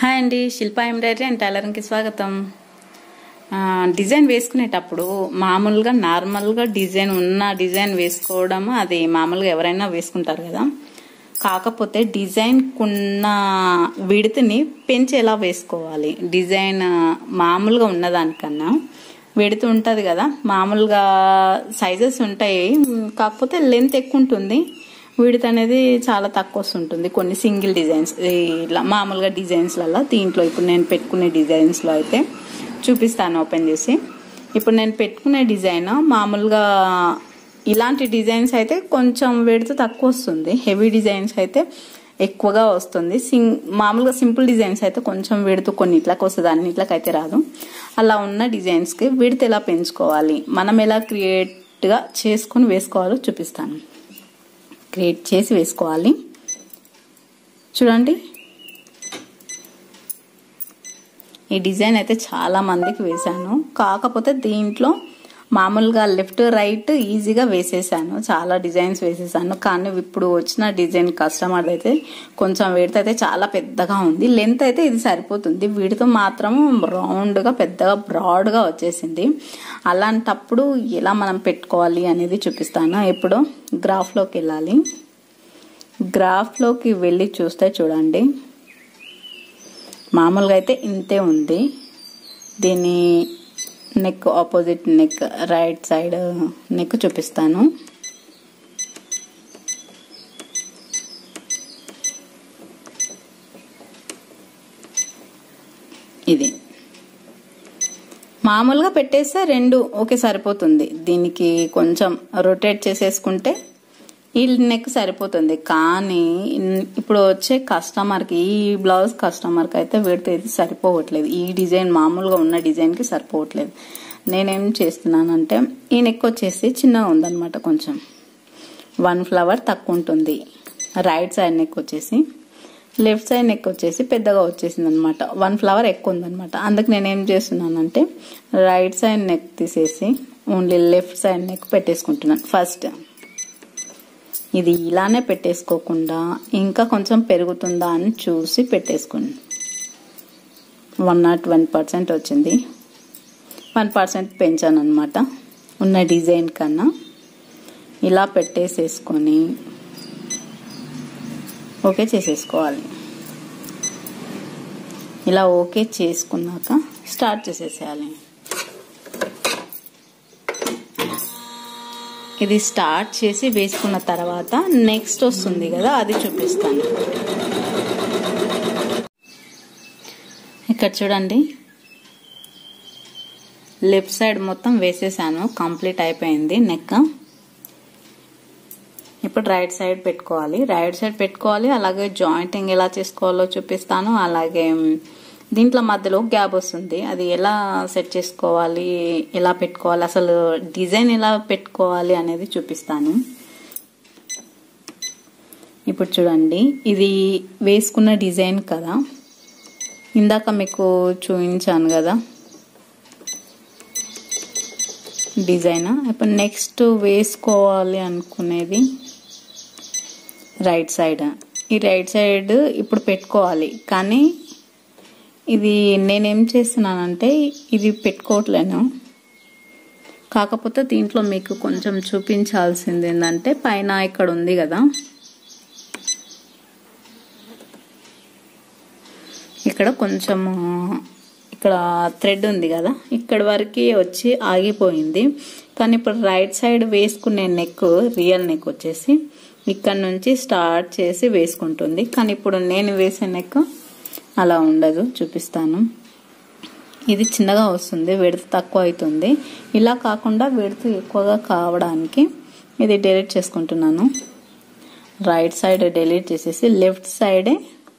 hi అండి శిల్ప embroidery and టైలరింగ్కి స్వాగతం ఆ, డిజైన్ వేసుకునేటప్పుడు మామూలుగా నార్మల్గా డిజైన్ ఉన్న డిజైన్ వేసుకోవడం అది మామూలుగా ఎవరైనా వేసుకుంటారు కదా కాకపోతే డిజైన్కున్న విడతని పెంచి ఎలా వేసుకోవాలి డిజైన్ మామూలుగా ఉన్నదానికన్నా విడత ఉంటుంది కదా మామూలుగా సైజెస్ ఉంటాయి కాకపోతే లెంత్ ఎక్కువ ఉంటుంది విడత అనేది చాలా తక్కువ వస్తుంటుంది కొన్ని సింగిల్ డిజైన్స్ ఇట్లా మామూలుగా డిజైన్స్లలో దీంట్లో ఇప్పుడు నేను పెట్టుకునే డిజైన్స్లో అయితే చూపిస్తాను ఓపెన్ చేసి ఇప్పుడు నేను పెట్టుకునే డిజైన్ మామూలుగా ఇలాంటి డిజైన్స్ అయితే కొంచెం విడత తక్కువ వస్తుంది హెవీ డిజైన్స్ అయితే ఎక్కువగా వస్తుంది సింగ్ మామూలుగా సింపుల్ డిజైన్స్ అయితే కొంచెం విడత కొన్ని ఇట్లకి వస్తుంది అన్నిట్లకి అయితే రాదు అలా ఉన్న డిజైన్స్కి విడత ఎలా పెంచుకోవాలి మనం ఎలా క్రియేట్గా చేసుకుని వేసుకోవాలో చూపిస్తాను క్రియేట్ చేసి వేసుకోవాలి చూడండి ఈ డిజైన్ అయితే చాలా మందికి వేశాను కాకపోతే దీంట్లో మామూలుగా లెఫ్ట్ రైట్ ఈజీగా వేసేసాను చాలా డిజైన్స్ వేసేసాను కానీ ఇప్పుడు వచ్చిన డిజైన్ కస్టమర్ అయితే కొంచెం వీడితో అయితే చాలా పెద్దగా ఉంది లెంత్ అయితే ఇది సరిపోతుంది వీటితో మాత్రం రౌండ్గా పెద్దగా బ్రాడ్గా వచ్చేసింది అలాంటప్పుడు ఎలా మనం పెట్టుకోవాలి అనేది చూపిస్తాను ఇప్పుడు గ్రాఫ్లోకి వెళ్ళాలి గ్రాఫ్లోకి వెళ్ళి చూస్తే చూడండి మామూలుగా అయితే ఇంతే ఉంది దీని neck opposite neck right side neck చూపిస్తాను ఇది మామూలుగా పెట్టేస్తే రెండు ఓకే సరిపోతుంది దీనికి కొంచెం రొటేట్ చేసేసుకుంటే ఈ నెక్ సరిపోతుంది కానీ ఇప్పుడు వచ్చే కస్టమర్కి ఈ బ్లౌజ్ కస్టమర్కి అయితే వీడితో ఇది సరిపోవట్లేదు ఈ డిజైన్ మామూలుగా ఉన్న డిజైన్కి సరిపోవట్లేదు నేనేం చేస్తున్నానంటే ఈ నెక్ వచ్చేసి చిన్నగా ఉందన్నమాట కొంచెం వన్ ఫ్లవర్ తక్కువ ఉంటుంది రైట్ సైడ్ నెక్ వచ్చేసి లెఫ్ట్ సైడ్ నెక్ వచ్చేసి పెద్దగా వచ్చేసింది అనమాట వన్ ఫ్లవర్ ఎక్కువ ఉందన్నమాట అందుకు నేనేం చేస్తున్నానంటే రైట్ సైడ్ నెక్ తీసేసి ఓన్లీ లెఫ్ట్ సైడ్ నెక్ పెట్టేసుకుంటున్నాను ఫస్ట్ ఇది ఇలానే పెట్టేసుకోకుండా ఇంకా కొంచెం పెరుగుతుందా అని చూసి పెట్టేసుకోండి వన్ నాట్ వన్ పర్సెంట్ వచ్చింది వన్ పర్సెంట్ పెంచాను అనమాట ఉన్న డిజైన్ కన్నా ఇలా పెట్టేసేసుకొని ఓకే చేసేసుకోవాలి ఇలా ఓకే చేసుకున్నాక స్టార్ట్ చేసేసేయాలి ఇది స్టార్ట్ చేసి వేసుకున్న తర్వాత నెక్స్ట్ వస్తుంది కదా అది చూపిస్తాను ఇక్కడ చూడండి లెఫ్ట్ సైడ్ మొత్తం వేసేసాను కంప్లీట్ అయిపోయింది నెక్ ఇప్పుడు రైట్ సైడ్ పెట్టుకోవాలి రైట్ సైడ్ పెట్టుకోవాలి అలాగే జాయింటింగ్ ఎలా చేసుకోవాలో చూపిస్తాను అలాగే దీంట్లో మధ్యలో గ్యాప్ వస్తుంది అది ఎలా సెట్ చేసుకోవాలి ఎలా పెట్టుకోవాలి అసలు డిజైన్ ఎలా పెట్టుకోవాలి అనేది చూపిస్తాను ఇప్పుడు చూడండి ఇది వేసుకున్న డిజైన్ కదా ఇందాక మీకు చూపించాను కదా డిజైన్ ఇప్పుడు నెక్స్ట్ వేసుకోవాలి అనుకునేది రైట్ సైడ్ ఈ రైట్ సైడ్ ఇప్పుడు పెట్టుకోవాలి కానీ ఇది నేనేం చేస్తున్నానంటే ఇది పెట్టుకోవట్లేను కాకపోతే దీంట్లో మీకు కొంచెం చూపించాల్సింది ఏంటంటే పైన ఇక్కడ ఉంది కదా ఇక్కడ కొంచెం ఇక్కడ థ్రెడ్ ఉంది కదా ఇక్కడ వరకు వచ్చి ఆగిపోయింది కానీ ఇప్పుడు రైట్ సైడ్ వేసుకునే నెక్ రియల్ నెక్ వచ్చేసి ఇక్కడ నుంచి స్టార్ట్ చేసి వేసుకుంటుంది కానీ ఇప్పుడు నేను వేసే నెక్ అలా ఉండదు చూపిస్తాను ఇది చిన్నగా వస్తుంది విడత తక్కువ అవుతుంది ఇలా కాకుండా విడత ఎక్కువగా కావడానికి ఇది డిలీట్ చేసుకుంటున్నాను రైట్ సైడ్ డిలీట్ చేసేసి లెఫ్ట్ సైడే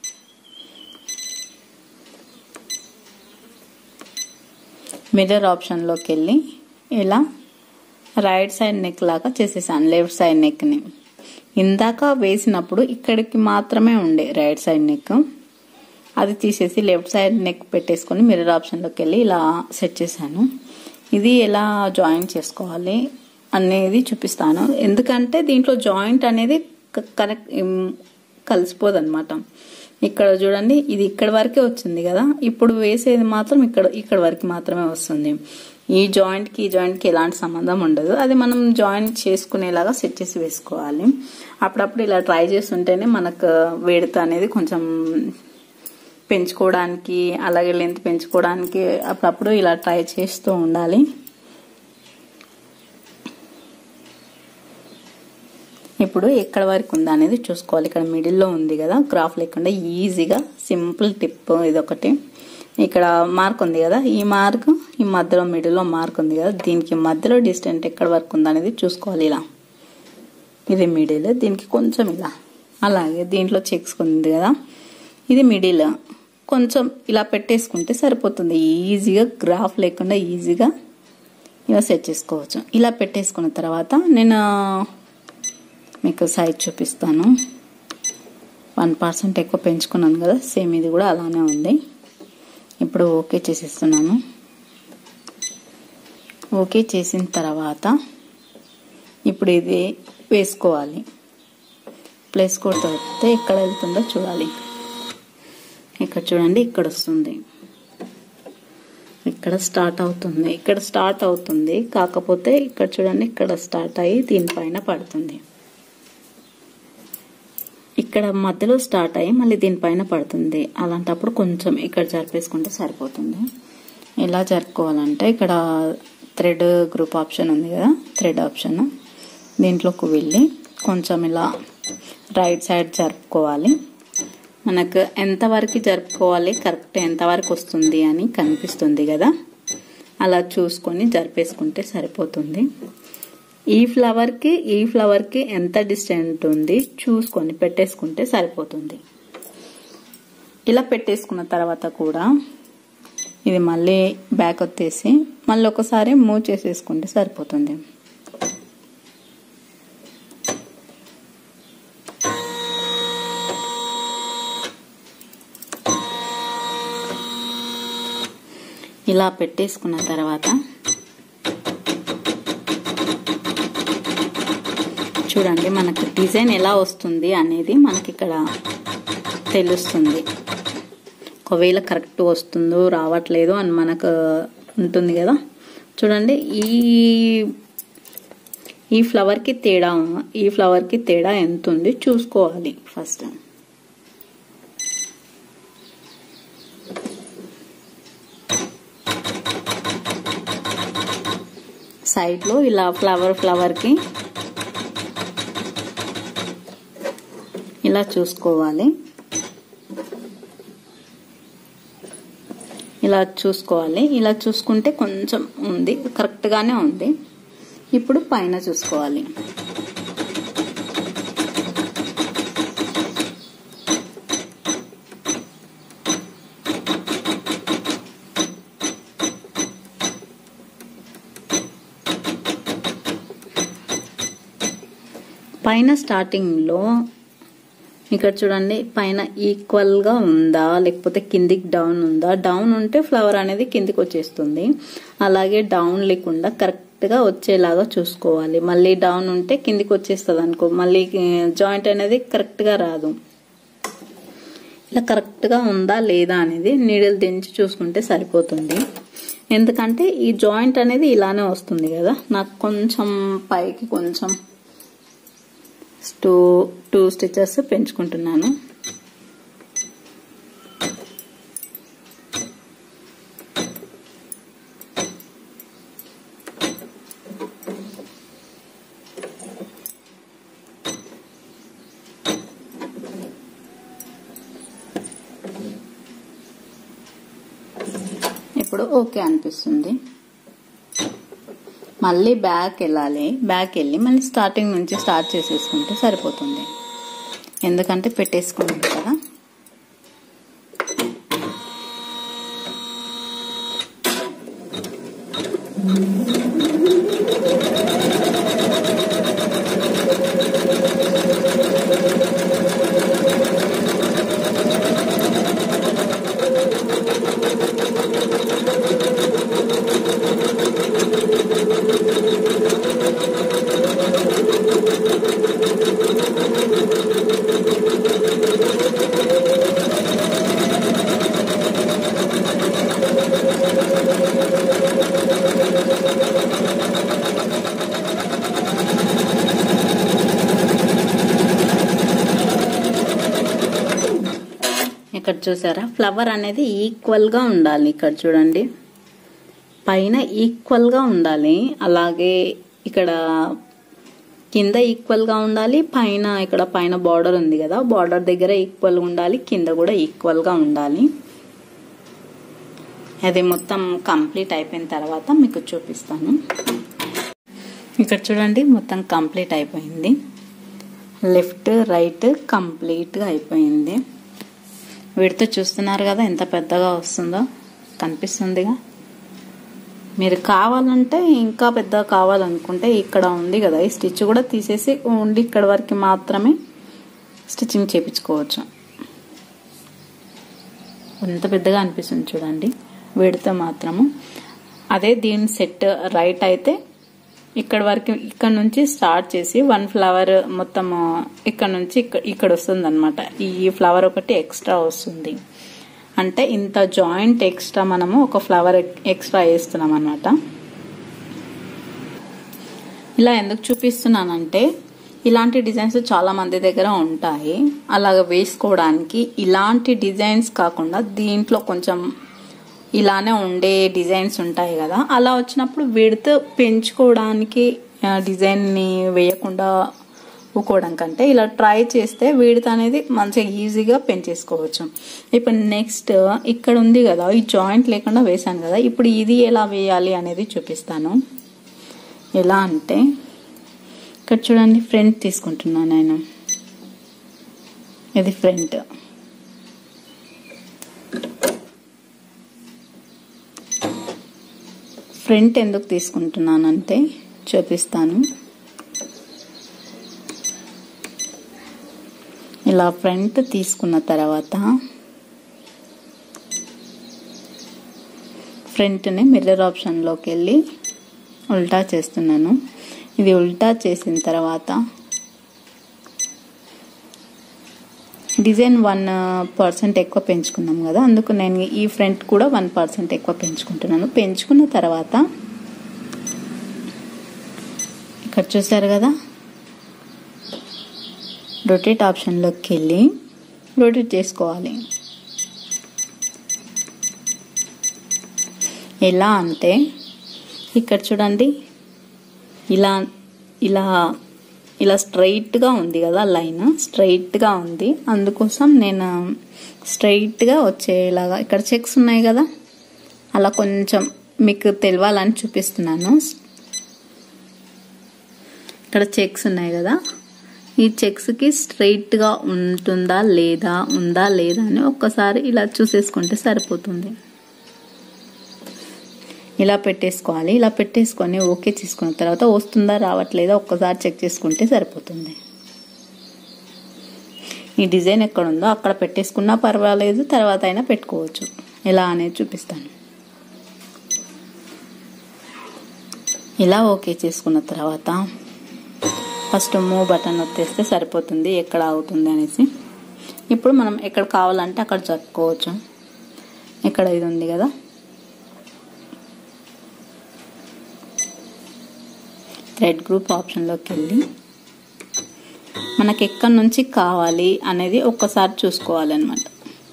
మిర్రర్ ఆప్షన్లోకి వెళ్ళి ఇలా రైట్ సైడ్ నెక్ లాగా చేసేసాను లెఫ్ట్ సైడ్ నెక్ని ఇందాక వేసినప్పుడు ఇక్కడికి మాత్రమే ఉండే రైట్ సైడ్ నెక్ అది తీసేసి లెఫ్ట్ సైడ్ నెక్ పెట్టేసుకొని మిర్రర్ ఆప్షన్లోకి వెళ్ళి ఇలా సెట్ చేశాను ఇది ఎలా జాయింట్ చేసుకోవాలి అనేది చూపిస్తాను ఎందుకంటే దీంట్లో జాయింట్ అనేది కరెక్ట్ కలిసిపోదు అనమాట ఇక్కడ చూడండి ఇది ఇక్కడ వరకే వచ్చింది కదా ఇప్పుడు వేసేది మాత్రం ఇక్కడ ఇక్కడ వరకు మాత్రమే వస్తుంది ఈ జాయింట్ కి ఈ జాయింట్ కి ఎలాంటి సంబంధం ఉండదు అది మనం జాయింట్ చేసుకునేలాగా సెట్ చేసి వేసుకోవాలి అప్పుడప్పుడు ఇలా ట్రై చేస్తుంటేనే మనకు వేడిత అనేది కొంచెం పెంచుకోవడానికి అలాగే లెంత్ పెంచుకోవడానికి అప్పుడప్పుడు ఇలా ట్రై చేస్తూ ఉండాలి ఇప్పుడు ఎక్కడ వరకు ఉందా అనేది చూసుకోవాలి ఇక్కడ మిడిల్లో ఉంది కదా గ్రాఫ్ లేకుండా ఈజీగా సింపుల్ టిప్ ఇది ఒకటి ఇక్కడ మార్క్ ఉంది కదా ఈ మార్క్ ఈ మధ్యలో మిడిల్లో మార్క్ ఉంది కదా దీనికి మధ్యలో డిస్టెంట్ ఎక్కడ వరకు ఉందా అనేది చూసుకోవాలి ఇలా ఇది మిడిల్ దీనికి కొంచెం ఇలా అలాగే దీంట్లో చెక్స్ ఉంది కదా ఇది మిడిల్ కొంచెం ఇలా పెట్టేసుకుంటే సరిపోతుంది ఈజీగా గ్రాఫ్ లేకుండా ఈజీగా ఇలా సెట్ చేసుకోవచ్చు ఇలా పెట్టేసుకున్న తర్వాత నేను మీకు సైజ్ చూపిస్తాను వన్ పర్సెంట్ ఎక్కువ పెంచుకున్నాను కదా సేమ్ ఇది కూడా అలానే ఉంది ఇప్పుడు ఓకే చేసేస్తున్నాను ఓకే చేసిన తర్వాత ఇప్పుడు ఇది వేసుకోవాలి ప్లేస్ కొడితే ఎక్కడ వెళ్తుందో చూడాలి ఇక్కడ చూడండి ఇక్కడ వస్తుంది ఇక్కడ స్టార్ట్ అవుతుంది ఇక్కడ స్టార్ట్ అవుతుంది కాకపోతే ఇక్కడ చూడండి ఇక్కడ స్టార్ట్ అయ్యి దీనిపైన పడుతుంది ఇక్కడ మధ్యలో స్టార్ట్ అయ్యి మళ్ళీ దీనిపైన పడుతుంది అలాంటప్పుడు కొంచెం ఇక్కడ జరిపేసుకుంటే సరిపోతుంది ఎలా జరుపుకోవాలంటే ఇక్కడ థ్రెడ్ గ్రూప్ ఆప్షన్ ఉంది కదా థ్రెడ్ ఆప్షన్ దీంట్లోకి వెళ్ళి కొంచెం ఇలా రైట్ సైడ్ జరుపుకోవాలి మనకు ఎంతవరకు జరుపుకోవాలి కరెక్ట్ ఎంతవరకు వస్తుంది అని కనిపిస్తుంది కదా అలా చూసుకొని జరిపేసుకుంటే సరిపోతుంది ఈ ఫ్లవర్కి ఈ ఫ్లవర్కి ఎంత డిస్టెంట్ ఉంది చూసుకొని పెట్టేసుకుంటే సరిపోతుంది ఇలా పెట్టేసుకున్న తర్వాత కూడా ఇది మళ్ళీ బ్యాక్ వచ్చేసి మళ్ళీ ఒకసారి మూవ్ చేసేసుకుంటే సరిపోతుంది ఇలా పెట్టేసుకున్న తర్వాత చూడండి మనకు డిజైన్ ఎలా వస్తుంది అనేది మనకి ఇక్కడ తెలుస్తుంది ఒకవేళ కరెక్ట్ వస్తుందో రావట్లేదు అని మనకు ఉంటుంది కదా చూడండి ఈ ఈ ఫ్లవర్కి తేడా ఈ ఫ్లవర్కి తేడా ఎంత ఉంది చూసుకోవాలి ఫస్ట్ సైడ్లో ఇలా ఫ్లవర్ ఫ్లవర్కి ఇలా చూసుకోవాలి ఇలా చూసుకోవాలి ఇలా చూసుకుంటే కొంచెం ఉంది కరెక్ట్గానే ఉంది ఇప్పుడు పైన చూసుకోవాలి పైన స్టార్టింగ్లో ఇక్కడ చూడండి పైన ఈక్వల్గా ఉందా లేకపోతే కిందికి డౌన్ ఉందా డౌన్ ఉంటే ఫ్లవర్ అనేది కిందికి వచ్చేస్తుంది అలాగే డౌన్ లేకుండా కరెక్ట్గా వచ్చేలాగా చూసుకోవాలి మళ్ళీ డౌన్ ఉంటే కిందికి వచ్చేస్తుంది అనుకో మళ్ళీ జాయింట్ అనేది కరెక్ట్గా రాదు ఇలా కరెక్ట్గా ఉందా లేదా అనేది నీడలు దించి చూసుకుంటే సరిపోతుంది ఎందుకంటే ఈ జాయింట్ అనేది ఇలానే వస్తుంది కదా నాకు కొంచెం పైకి కొంచెం టూ టూ స్టిచెస్ పెంచుకుంటున్నాను ఇప్పుడు ఓకే అనిపిస్తుంది మళ్ళీ బ్యాక్ వెళ్ళాలి బ్యాక్ వెళ్ళి మళ్ళీ స్టార్టింగ్ నుంచి స్టార్ట్ చేసేసుకుంటే సరిపోతుంది ఎందుకంటే పెట్టేసుకున్నాం కదా చూసారా ఫ్లవర్ అనేది ఈక్వల్గా ఉండాలి ఇక్కడ చూడండి పైన ఈక్వల్గా ఉండాలి అలాగే ఇక్కడ కింద ఈక్వల్గా ఉండాలి పైన ఇక్కడ పైన బార్డర్ ఉంది కదా బార్డర్ దగ్గర ఈక్వల్గా ఉండాలి కింద కూడా ఈక్వల్గా ఉండాలి అది మొత్తం కంప్లీట్ అయిపోయిన తర్వాత మీకు చూపిస్తాను ఇక్కడ చూడండి మొత్తం కంప్లీట్ అయిపోయింది లెఫ్ట్ రైట్ కంప్లీట్గా అయిపోయింది వీడితో చూస్తున్నారు కదా ఎంత పెద్దగా వస్తుందో కనిపిస్తుందిగా మీరు కావాలంటే ఇంకా పెద్దగా కావాలనుకుంటే ఇక్కడ ఉంది కదా ఈ స్టిచ్ కూడా తీసేసి ఓన్లీ ఇక్కడ వరకు మాత్రమే స్టిచ్చింగ్ చేపించుకోవచ్చు ఎంత పెద్దగా అనిపిస్తుంది చూడండి వీడితో మాత్రము అదే దీని సెట్ రైట్ అయితే ఇక్కడ వరకు ఇక్కడ నుంచి స్టార్ట్ చేసి వన్ ఫ్లవర్ మొత్తం ఇక్కడ నుంచి ఇక్కడ వస్తుంది అనమాట ఈ ఫ్లవర్ ఒకటి ఎక్స్ట్రా వస్తుంది అంటే ఇంత జాయింట్ ఎక్స్ట్రా మనము ఒక ఫ్లవర్ ఎక్స్ట్రా వేస్తున్నాం అనమాట ఇలా ఎందుకు చూపిస్తున్నానంటే ఇలాంటి డిజైన్స్ చాలా మంది దగ్గర ఉంటాయి అలాగ వేసుకోవడానికి ఇలాంటి డిజైన్స్ కాకుండా దీంట్లో కొంచెం ఇలానే ఉండే డిజైన్స్ ఉంటాయి కదా అలా వచ్చినప్పుడు విడత పెంచుకోవడానికి డిజైన్ని వేయకుండా ఊకోవడం కంటే ఇలా ట్రై చేస్తే వీడిత అనేది మంచిగా ఈజీగా పెంచేసుకోవచ్చు ఇప్పుడు నెక్స్ట్ ఇక్కడ ఉంది కదా ఈ జాయింట్ లేకుండా వేసాను కదా ఇప్పుడు ఇది ఎలా వేయాలి అనేది చూపిస్తాను ఎలా అంటే ఇక్కడ చూడండి ఫ్రంట్ తీసుకుంటున్నాను నేను ఇది ఫ్రంట్ ఫ్రంట్ ఎందుకు తీసుకుంటున్నానంటే చూపిస్తాను ఇలా ఫ్రంట్ తీసుకున్న తర్వాత ఫ్రంట్ని మిర్రర్ ఆప్షన్లోకి వెళ్ళి ఉల్టా చేస్తున్నాను ఇది ఉల్టా చేసిన తర్వాత డిజైన్ వన్ పర్సెంట్ ఎక్కువ పెంచుకున్నాం కదా అందుకు నేను ఈ ఫ్రంట్ కూడా వన్ పర్సెంట్ ఎక్కువ పెంచుకుంటున్నాను పెంచుకున్న తర్వాత ఇక్కడ చూసారు కదా రొటేట్ ఆప్షన్లోకి వెళ్ళి రొటేట్ చేసుకోవాలి ఎలా అంటే ఇక్కడ చూడండి ఇలా ఇలా ఇలా స్ట్రైట్గా ఉంది కదా లైన్ స్ట్రైట్గా ఉంది అందుకోసం నేను స్ట్రైట్గా వచ్చేలాగా ఇక్కడ చెక్స్ ఉన్నాయి కదా అలా కొంచెం మీకు తెలవాలని చూపిస్తున్నాను ఇక్కడ చెక్స్ ఉన్నాయి కదా ఈ చెక్స్కి స్ట్రైట్గా ఉంటుందా లేదా ఉందా లేదా అని ఒక్కసారి ఇలా చూసేసుకుంటే సరిపోతుంది ఇలా పెట్టేసుకోవాలి ఇలా పెట్టేసుకొని ఓకే చేసుకున్న తర్వాత వస్తుందా రావట్లేదా ఒక్కసారి చెక్ చేసుకుంటే సరిపోతుంది ఈ డిజైన్ ఎక్కడ ఉందో అక్కడ పెట్టేసుకున్నా పర్వాలేదు తర్వాత అయినా పెట్టుకోవచ్చు ఎలా అనేది చూపిస్తాను ఇలా ఓకే చేసుకున్న తర్వాత ఫస్ట్ మూవ్ బటన్ వచ్చేస్తే సరిపోతుంది ఎక్కడ అవుతుంది అనేసి ఇప్పుడు మనం ఎక్కడ కావాలంటే అక్కడ జరుపుకోవచ్చు ఇక్కడ ఇది ఉంది కదా థ్రెడ్ గ్రూప్ ఆప్షన్లోకి వెళ్ళి మనకి ఎక్కడి నుంచి కావాలి అనేది ఒక్కసారి చూసుకోవాలన్నమాట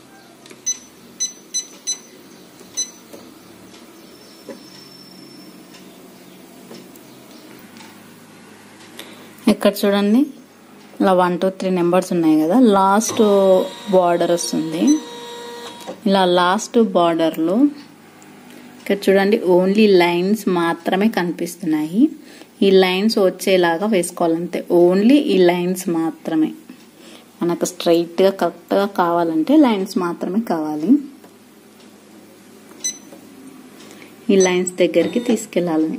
ఇక్కడ చూడండి ఇలా వన్ టూ త్రీ నెంబర్స్ ఉన్నాయి కదా లాస్ట్ బార్డర్ వస్తుంది ఇలా లాస్ట్ బార్డర్లో ఇక్కడ చూడండి ఓన్లీ లైన్స్ మాత్రమే కనిపిస్తున్నాయి ఈ లైన్స్ వచ్చేలాగా వేసుకోవాలంటే ఓన్లీ ఈ లైన్స్ మాత్రమే మనకు స్ట్రైట్గా కరెక్ట్గా కావాలంటే లైన్స్ మాత్రమే కావాలి ఈ లైన్స్ దగ్గరికి తీసుకెళ్ళాలని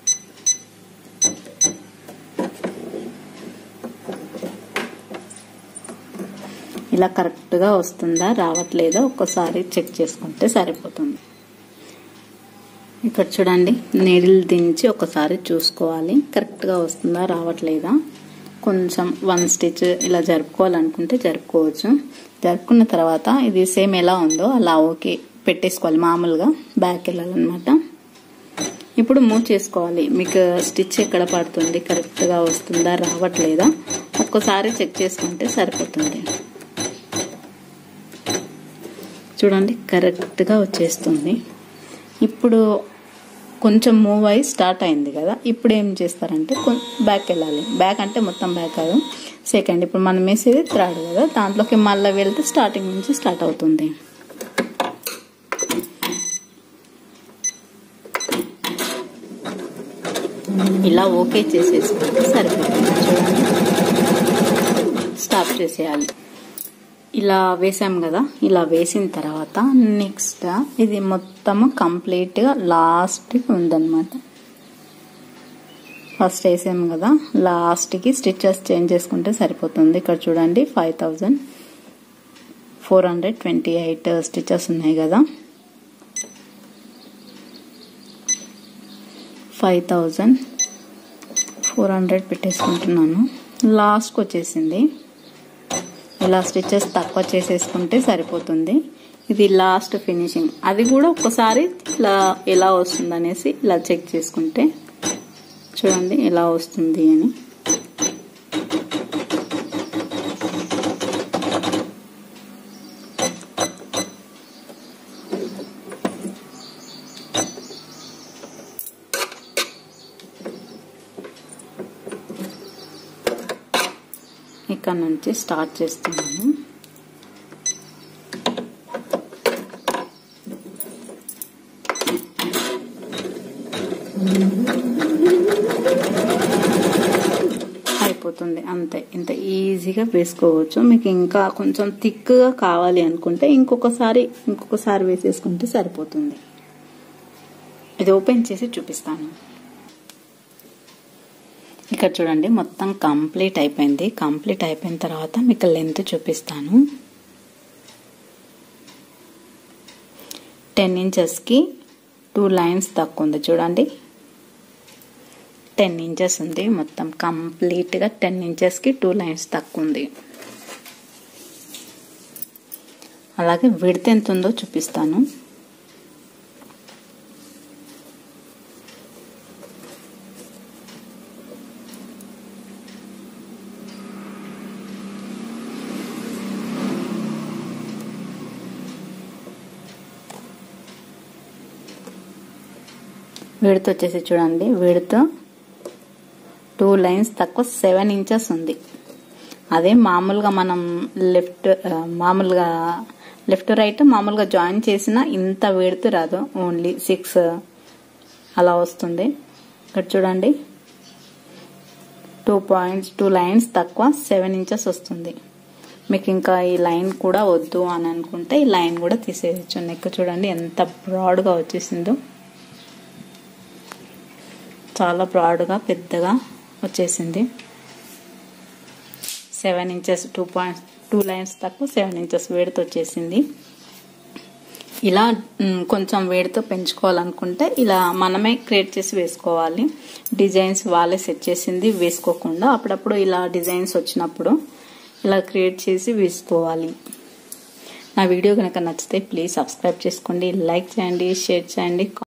ఇలా కరెక్ట్గా వస్తుందా రావట్లేదా ఒక్కసారి చెక్ చేసుకుంటే సరిపోతుంది ఇక్కడ చూడండి నీడిల్ దించి ఒకసారి చూసుకోవాలి కరెక్ట్గా వస్తుందా రావట్లేదా కొంచెం వన్ స్టిచ్ ఇలా జరుపుకోవాలనుకుంటే జరుపుకోవచ్చు జరుపుకున్న తర్వాత ఇది సేమ్ ఎలా ఉందో అలా ఓకే పెట్టేసుకోవాలి మామూలుగా బ్యాక్ వెళ్ళాలన్నమాట ఇప్పుడు మూవ్ చేసుకోవాలి మీకు స్టిచ్ ఎక్కడ పడుతుంది కరెక్ట్గా వస్తుందా రావట్లేదా ఒక్కసారి చెక్ చేసుకుంటే సరిపోతుంది చూడండి కరెక్ట్గా వచ్చేస్తుంది ఇప్పుడు కొంచెం మూవ్ అయ్యి స్టార్ట్ అయింది కదా ఇప్పుడు ఏం చేస్తారంటే బ్యాక్ వెళ్ళాలి బ్యాక్ అంటే మొత్తం బ్యాక్ కాదు సెకండ్ ఇప్పుడు మనం వేసేది థర్డ్ కదా దాంట్లోకి మళ్ళీ వెళ్తే స్టార్టింగ్ నుంచి స్టార్ట్ అవుతుంది ఇలా ఓకే చేసేసుకుంటే సరిపోతుంది చూడండి స్టాప్ చేసేయాలి ఇలా వేసాం కదా ఇలా వేసిన తర్వాత నెక్స్ట్ ఇది మొత్తం కంప్లీట్గా లాస్ట్కి ఉందన్నమాట ఫస్ట్ వేసాం కదా లాస్ట్కి స్టిచెస్ చేంజ్ చేసుకుంటే సరిపోతుంది ఇక్కడ చూడండి five thousand four hundred twenty eight stitches ఉన్నాయి కదా ఫైవ్ థౌజండ్ ఫోర్ హండ్రెడ్ పెట్టేసుకుంటున్నాను లాస్ట్కి వచ్చేసింది ఇలా స్టిచెస్ తక్కువ చేసేసుకుంటే సరిపోతుంది ఇది లాస్ట్ ఫినిషింగ్ అది కూడా ఒకసారి ఇలా ఎలా వస్తుంది అనేసి ఇలా చెక్ చేసుకుంటే చూడండి ఎలా వస్తుంది అని ఇక్కడ నుంచి స్టార్ట్ చేస్తున్నాను అయిపోతుంది అంతే ఇంత ఈజీగా వేసుకోవచ్చు మీకు ఇంకా కొంచెం థిక్గా కావాలి అనుకుంటే ఇంకొకసారి ఇంకొకసారి వేసేసుకుంటే సరిపోతుంది ఇది ఓపెన్ చేసి చూపిస్తాను ఇక్కడ చూడండి మొత్తం కంప్లీట్ అయిపోయింది కంప్లీట్ అయిపోయిన తర్వాత మీకు లెంత్ చూపిస్తాను టెన్ ఇంచెస్కి టూ లైన్స్ తక్కువ ఉంది చూడండి టెన్ ఇంచెస్ ఉంది మొత్తం కంప్లీట్గా టెన్ ఇంచెస్కి టూ లైన్స్ తక్కువ ఉంది అలాగే విడత ఎంత ఉందో చూపిస్తాను విడత వచ్చేసి చూడండి విడత టూ లైన్స్ తక్కువ సెవెన్ ఇంచెస్ ఉంది అదే మామూలుగా మనం లెఫ్ట్ మామూలుగా లెఫ్ట్ రైట్ మామూలుగా జాయిన్ చేసిన ఇంత విడత రాదు ఓన్లీ సిక్స్ అలా వస్తుంది ఇక్కడ చూడండి టూ పాయింట్స్ టూ లైన్స్ తక్కువ సెవెన్ ఇంచెస్ వస్తుంది మీకు ఇంకా ఈ లైన్ కూడా వద్దు అని అనుకుంటే ఈ లైన్ కూడా తీసేయచ్చు నెక్ చూడండి ఎంత బ్రాడ్గా వచ్చేసిందో చాలా బ్రాడ్గా పెద్దగా వచ్చేసింది seven inches two points two lines తక్కువ సెవెన్ ఇంచెస్ వేడితో వచ్చేసింది ఇలా కొంచెం వేడితో పెంచుకోవాలనుకుంటే ఇలా మనమే క్రియేట్ చేసి వేసుకోవాలి డిజైన్స్ వాళ్ళే సెట్ చేసింది వేసుకోకుండా అప్పుడప్పుడు ఇలా డిజైన్స్ వచ్చినప్పుడు ఇలా క్రియేట్ చేసి వేసుకోవాలి నా వీడియో కనుక నచ్చితే ప్లీజ్ సబ్స్క్రైబ్ చేసుకోండి లైక్ చేయండి షేర్ చేయండి